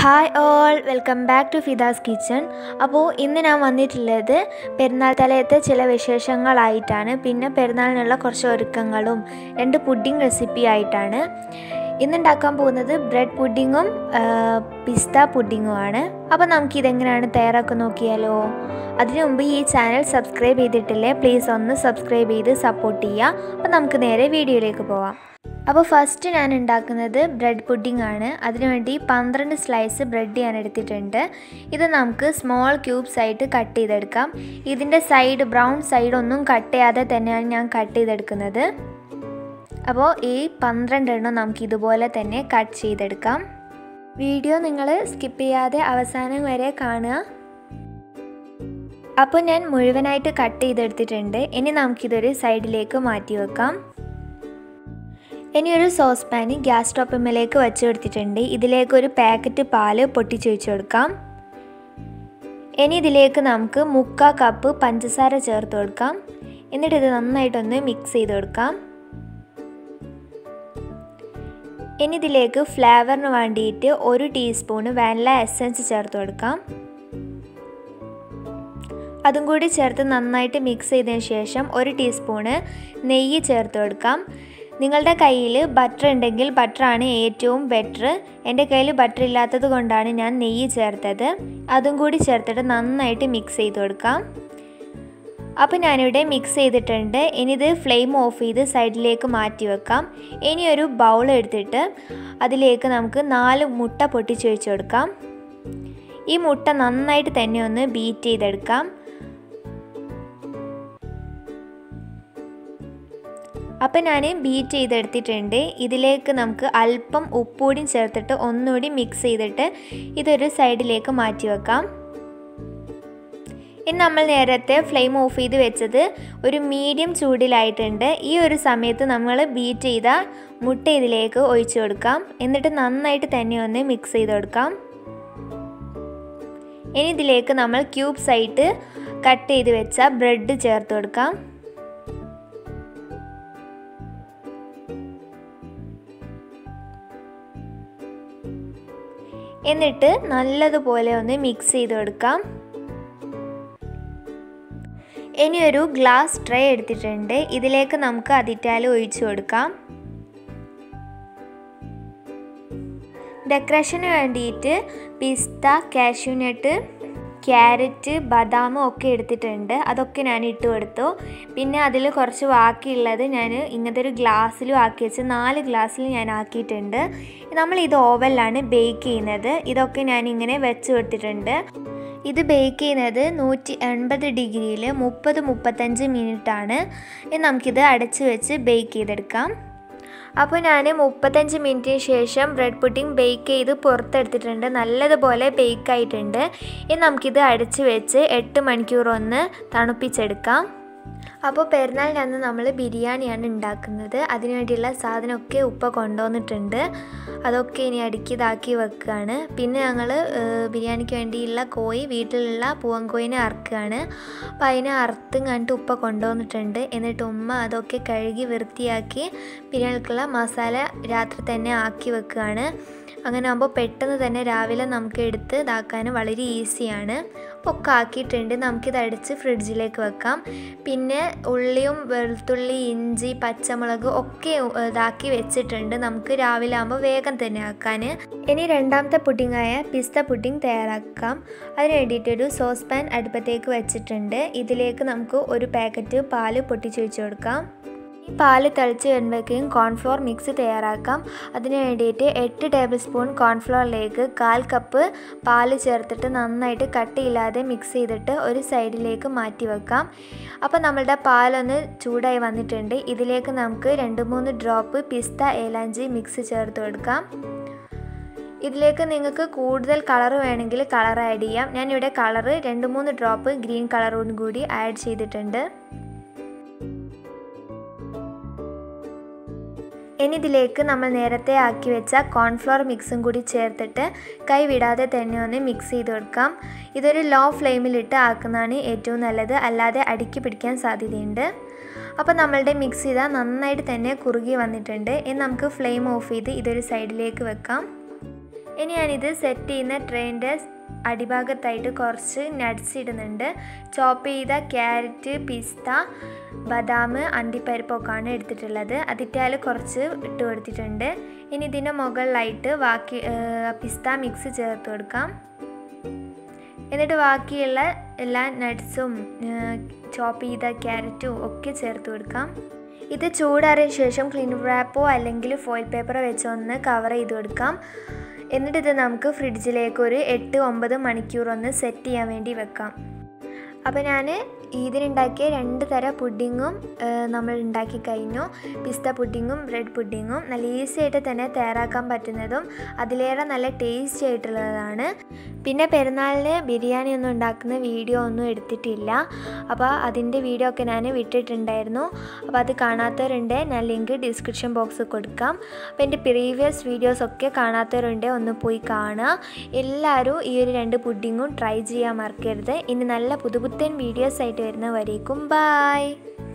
hi all welcome back to Fida's kitchen അപ്പോൾ ഇന്ന് ഞാൻ വന്നിട്ടുള്ളത് പെരുന്നാൾ തലയത്തെ ചില വിശേഷങ്ങളായിട്ടാണ് പിന്നെ പെരുന്നാളിനുള്ള കുറച്ച് ഒരുക്കങ്ങളും രണ്ട് പുഡിംഗ് റെസിപ്പി ആയിട്ടാണ് ഇന്നുണ്ടാക്കാൻ പോകുന്നത് ബ്രെഡ് പുഡിങ്ങും പിസ്ത പുഡിങ്ങുമാണ് അപ്പോൾ നമുക്കിതെങ്ങനെയാണ് തയ്യാറാക്കി നോക്കിയാലോ അതിനു മുമ്പ് ഈ ചാനൽ സബ്സ്ക്രൈബ് ചെയ്തിട്ടില്ലേ പ്ലീസ് ഒന്ന് സബ്സ്ക്രൈബ് ചെയ്ത് സപ്പോർട്ട് ചെയ്യുക അപ്പോൾ നമുക്ക് നേരെ വീഡിയോയിലേക്ക് പോവാം അപ്പോൾ ഫസ്റ്റ് ഞാൻ ഉണ്ടാക്കുന്നത് ബ്രെഡ് പുഡിംഗ് ആണ് അതിനുവേണ്ടി പന്ത്രണ്ട് സ്ലൈസ് ബ്രെഡ് ഞാൻ എടുത്തിട്ടുണ്ട് ഇത് നമുക്ക് സ്മോൾ ക്യൂബ്സ് ആയിട്ട് കട്ട് ചെയ്തെടുക്കാം ഇതിൻ്റെ സൈഡ് ബ്രൗൺ സൈഡ് ഒന്നും കട്ട് ചെയ്യാതെ തന്നെയാണ് ഞാൻ കട്ട് ചെയ്തെടുക്കുന്നത് അപ്പോൾ ഈ പന്ത്രണ്ടെണ്ണം നമുക്ക് ഇതുപോലെ തന്നെ കട്ട് ചെയ്തെടുക്കാം വീഡിയോ നിങ്ങൾ സ്കിപ്പ് ചെയ്യാതെ അവസാനം വരെ കാണുക അപ്പോൾ ഞാൻ മുഴുവനായിട്ട് കട്ട് ചെയ്തെടുത്തിട്ടുണ്ട് ഇനി നമുക്കിതൊരു സൈഡിലേക്ക് മാറ്റി വെക്കാം ഇനി ഒരു സോസ് പാന് ഗ്യാസ് സ്റ്റോപ്പിലേക്ക് വെച്ച് കൊടുത്തിട്ടുണ്ട് ഇതിലേക്ക് ഒരു പാക്കറ്റ് പാല് പൊട്ടിച്ച് വെച്ച് കൊടുക്കാം ഇനി ഇതിലേക്ക് നമുക്ക് മുക്കാ കപ്പ് പഞ്ചസാര ചേർത്ത് കൊടുക്കാം എന്നിട്ട് ഇത് നന്നായിട്ടൊന്ന് മിക്സ് ചെയ്ത് കൊടുക്കാം ഇനി ഇതിലേക്ക് ഫ്ലേവറിന് വേണ്ടിയിട്ട് ഒരു ടീസ്പൂണ് വാനില എസൻസ് ചേർത്ത് കൊടുക്കാം അതും കൂടി ചേർത്ത് നന്നായിട്ട് മിക്സ് ചെയ്തതിന് ശേഷം ഒരു ടീസ്പൂണ് നെയ്യ് ചേർത്ത് കൊടുക്കാം നിങ്ങളുടെ കയ്യിൽ ബട്ടർ ഉണ്ടെങ്കിൽ ബട്ടറാണ് ഏറ്റവും ബെറ്റർ എൻ്റെ കയ്യിൽ ബട്ടർ ഇല്ലാത്തത് കൊണ്ടാണ് ഞാൻ നെയ്യ് ചേർത്തത് അതും കൂടി ചേർത്തിട്ട് നന്നായിട്ട് മിക്സ് ചെയ്ത് കൊടുക്കാം അപ്പോൾ ഞാനിവിടെ മിക്സ് ചെയ്തിട്ടുണ്ട് ഇനി ഇത് ഫ്ലെയിം ഓഫ് ചെയ്ത് സൈഡിലേക്ക് മാറ്റി വെക്കാം ഇനി ഒരു ബൗൾ എടുത്തിട്ട് അതിലേക്ക് നമുക്ക് നാല് മുട്ട പൊട്ടിച്ച് വെച്ച് കൊടുക്കാം ഈ മുട്ട നന്നായിട്ട് തന്നെ ഒന്ന് ബീറ്റ് ചെയ്തെടുക്കാം അപ്പം ഞാൻ ബീറ്റ് ചെയ്തെടുത്തിട്ടുണ്ട് ഇതിലേക്ക് നമുക്ക് അല്പം ഉപ്പുകൂടി ചേർത്തിട്ട് ഒന്നുകൂടി മിക്സ് ചെയ്തിട്ട് ഇതൊരു സൈഡിലേക്ക് മാറ്റി വെക്കാം ഇനി നമ്മൾ നേരത്തെ ഫ്ലെയിം ഓഫ് ചെയ്ത് വെച്ചത് ഒരു മീഡിയം ചൂടിലായിട്ടുണ്ട് ഈ ഒരു സമയത്ത് നമ്മൾ ബീറ്റ് ചെയ്ത മുട്ട ഇതിലേക്ക് ഒഴിച്ചു കൊടുക്കാം എന്നിട്ട് നന്നായിട്ട് തന്നെ ഒന്ന് മിക്സ് ചെയ്ത് കൊടുക്കാം ഇനി ഇതിലേക്ക് നമ്മൾ ക്യൂബ്സ് ആയിട്ട് കട്ട് ചെയ്ത് വെച്ച ബ്രെഡ് ചേർത്ത് കൊടുക്കാം എന്നിട്ട് നല്ലതുപോലെ ഒന്ന് മിക്സ് ചെയ്ത് കൊടുക്കാം ഇനി ഒരു ഗ്ലാസ് ട്രേ എടുത്തിട്ടുണ്ട് ഇതിലേക്ക് നമുക്ക് അതിറ്റാൽ ഒഴിച്ചു കൊടുക്കാം ഡെക്കറേഷന് വേണ്ടിയിട്ട് പിസ്ത കാഷ്യൂനട്ട് ക്യാരറ്റ് ബദാം ഒക്കെ എടുത്തിട്ടുണ്ട് അതൊക്കെ ഞാൻ ഇട്ട് കൊടുത്തു പിന്നെ അതിൽ കുറച്ച് ബാക്കിയുള്ളത് ഞാൻ ഇങ്ങനത്തെ ഒരു ഗ്ലാസ്സിലും ആക്കി വെച്ച് നാല് ഗ്ലാസ്സിൽ ഞാൻ ആക്കിയിട്ടുണ്ട് നമ്മൾ ഇത് ഓവനിലാണ് ബേക്ക് ചെയ്യുന്നത് ഇതൊക്കെ ഞാൻ ഇങ്ങനെ വെച്ച് കൊടുത്തിട്ടുണ്ട് ഇത് ബേക്ക് ചെയ്യുന്നത് നൂറ്റി എൺപത് ഡിഗ്രിയിൽ മുപ്പത് മുപ്പത്തഞ്ച് മിനിറ്റാണ് നമുക്കിത് അടച്ച് വെച്ച് ബേക്ക് ചെയ്തെടുക്കാം അപ്പോൾ ഞാൻ മുപ്പത്തഞ്ച് മിനിറ്റിന് ശേഷം ബ്രെഡ് പുഡിംഗ് ബേക്ക് ചെയ്ത് പുറത്തെടുത്തിട്ടുണ്ട് നല്ലതുപോലെ ബേക്ക് ആയിട്ടുണ്ട് ഇനി നമുക്കിത് അടച്ച് വെച്ച് എട്ട് മണിക്കൂർ ഒന്ന് തണുപ്പിച്ചെടുക്കാം അപ്പോൾ പെരുന്നാളിനന്ന് നമ്മൾ ബിരിയാണിയാണ് ഉണ്ടാക്കുന്നത് അതിനു വേണ്ടിയുള്ള സാധനമൊക്കെ ഉപ്പ കൊണ്ടുവന്നിട്ടുണ്ട് അതൊക്കെ ഇനി അടുക്കി ഇതാക്കി വെക്കുകയാണ് പിന്നെ ഞങ്ങൾ ബിരിയാണിക്ക് വേണ്ടിയുള്ള കോഴി വീട്ടിലുള്ള പൂവൻ കോയിനെ അറക്കുകയാണ് അപ്പോൾ അതിനെ അറുത്തും കണ്ടിട്ട് ഉപ്പ കൊണ്ടുവന്നിട്ടുണ്ട് എന്നിട്ട് ഉമ്മ അതൊക്കെ കഴുകി വൃത്തിയാക്കി ബിരിയാണിക്കുള്ള മസാല രാത്രി തന്നെ ആക്കി വെക്കുകയാണ് അങ്ങനെ ആകുമ്പോൾ പെട്ടെന്ന് തന്നെ രാവിലെ നമുക്ക് എടുത്ത് ഇതാക്കാൻ വളരെ ഈസിയാണ് ഒക്കെ ആക്കിയിട്ടുണ്ട് നമുക്കിത് അടിച്ച് ഫ്രിഡ്ജിലേക്ക് വെക്കാം പിന്നെ ഉള്ളിയും വെളുത്തുള്ളി ഇഞ്ചി പച്ചമുളക് ഒക്കെ ഇതാക്കി വെച്ചിട്ടുണ്ട് നമുക്ക് രാവിലെ ആകുമ്പോൾ വേഗം തന്നെ ആക്കാൻ ഇനി രണ്ടാമത്തെ പുഡിങ്ങായ പിസ്ത പുഡിംഗ് തയ്യാറാക്കാം അതിന് വേണ്ടിയിട്ടൊരു സോസ് പാൻ അടുപ്പത്തേക്ക് വെച്ചിട്ടുണ്ട് ഇതിലേക്ക് നമുക്ക് ഒരു പാക്കറ്റ് പാല് പൊട്ടിച്ച് വെച്ച് കൊടുക്കാം ഈ പാല് തിളച്ച് വരുമ്പോഴേക്കും കോൺഫ്ലോർ മിക്സ് തയ്യാറാക്കാം അതിന് വേണ്ടിയിട്ട് എട്ട് ടേബിൾ സ്പൂൺ കോൺഫ്ലോറിലേക്ക് കാൽ കപ്പ് പാല് ചേർത്തിട്ട് നന്നായിട്ട് കട്ടിയില്ലാതെ മിക്സ് ചെയ്തിട്ട് ഒരു സൈഡിലേക്ക് മാറ്റി വെക്കാം അപ്പോൾ നമ്മളുടെ പാലൊന്ന് ചൂടായി വന്നിട്ടുണ്ട് ഇതിലേക്ക് നമുക്ക് രണ്ട് മൂന്ന് ഡ്രോപ്പ് പിസ്ത ഏലാഞ്ചി മിക്സ് ചേർത്ത് കൊടുക്കാം ഇതിലേക്ക് നിങ്ങൾക്ക് കൂടുതൽ കളർ വേണമെങ്കിൽ കളർ ആഡ് ചെയ്യാം ഞാനിവിടെ കളറ് രണ്ട് മൂന്ന് ഡ്രോപ്പ് ഗ്രീൻ കളറോടും കൂടി ആഡ് ചെയ്തിട്ടുണ്ട് ഇനി ഇതിലേക്ക് നമ്മൾ നേരത്തെ ആക്കി വെച്ച കോൺഫ്ലോർ മിക്സും കൂടി ചേർത്തിട്ട് കൈ വിടാതെ തന്നെ ഒന്ന് മിക്സ് ചെയ്ത് കൊടുക്കാം ഇതൊരു ലോ ഫ്ലെയിമിലിട്ട് ആക്കുന്നതാണ് ഏറ്റവും നല്ലത് അല്ലാതെ അടുക്കി പിടിക്കാൻ സാധ്യതയുണ്ട് അപ്പോൾ നമ്മളുടെ മിക്സ് ചെയ്താൽ നന്നായിട്ട് തന്നെ കുറുകി വന്നിട്ടുണ്ട് ഇനി നമുക്ക് ഫ്ലെയിം ഓഫ് ചെയ്ത് ഇതൊരു സൈഡിലേക്ക് വെക്കാം ഇനി ഞാനിത് സെറ്റ് ചെയ്യുന്ന ട്രെയിൻ്റെ അടിഭാഗത്തായിട്ട് കുറച്ച് നട്ട്സ് ഇടുന്നുണ്ട് ചോപ്പ് ചെയ്ത ക്യാരറ്റ് പിസ്ത ബദാം അണ്ടിപ്പരിപ്പൊക്കെയാണ് എടുത്തിട്ടുള്ളത് അതിറ്റാൽ കുറച്ച് ഇട്ട് കൊടുത്തിട്ടുണ്ട് ഇനി ഇതിൻ്റെ മുകളിലായിട്ട് ബാക്കി പിസ്ത മിക്സ് ചേർത്ത് കൊടുക്കാം എന്നിട്ട് ബാക്കിയുള്ള എല്ലാ നട്ട്സും ചോപ്പ് ചെയ്ത ക്യാരറ്റും ഒക്കെ ചേർത്ത് കൊടുക്കാം ഇത് ചൂടാറിയ ശേഷം ക്ലീൻ റാപ്പോ അല്ലെങ്കിൽ ഫോയിൽ പേപ്പറോ വെച്ച് ഒന്ന് കവർ ചെയ്ത് കൊടുക്കാം എന്നിട്ട് ഇത് നമുക്ക് ഫ്രിഡ്ജിലേക്ക് ഒരു എട്ട് ഒമ്പത് മണിക്കൂർ ഒന്ന് സെറ്റ് ചെയ്യാൻ വേണ്ടി വെക്കാം അപ്പോൾ ഞാൻ ഇതിനുണ്ടാക്കിയ രണ്ട് തരം പുഡിങ്ങും നമ്മൾ ഉണ്ടാക്കി കഴിഞ്ഞു പിസ്ത പുഡിങ്ങും ബ്രെഡ് പുഡിങ്ങും നല്ല ഈസി ആയിട്ട് തന്നെ തയ്യാറാക്കാൻ പറ്റുന്നതും അതിലേറെ നല്ല ടേസ്റ്റി ആയിട്ടുള്ളതാണ് പിന്നെ പെരുന്നാളിന് ബിരിയാണി ഒന്നും ഉണ്ടാക്കുന്ന വീഡിയോ ഒന്നും എടുത്തിട്ടില്ല അപ്പോൾ അതിൻ്റെ വീഡിയോ ഒക്കെ ഞാൻ വിട്ടിട്ടുണ്ടായിരുന്നു അപ്പോൾ അത് കാണാത്തവരുണ്ട് ഞാൻ ലിങ്ക് ഡിസ്ക്രിപ്ഷൻ ബോക്സിൽ കൊടുക്കാം അപ്പോൾ എൻ്റെ പ്രീവിയസ് വീഡിയോസ് ഒക്കെ കാണാത്തവരുണ്ട് ഒന്ന് പോയി കാണുക എല്ലാവരും ഈ ഒരു രണ്ട് പുഡിങ്ങും ട്രൈ ചെയ്യാൻ മറക്കരുത് ഇനി നല്ല പുതുപുത്തൻ വീഡിയോസ് ആയിട്ട് വരുന്നവരേക്കും ബായ്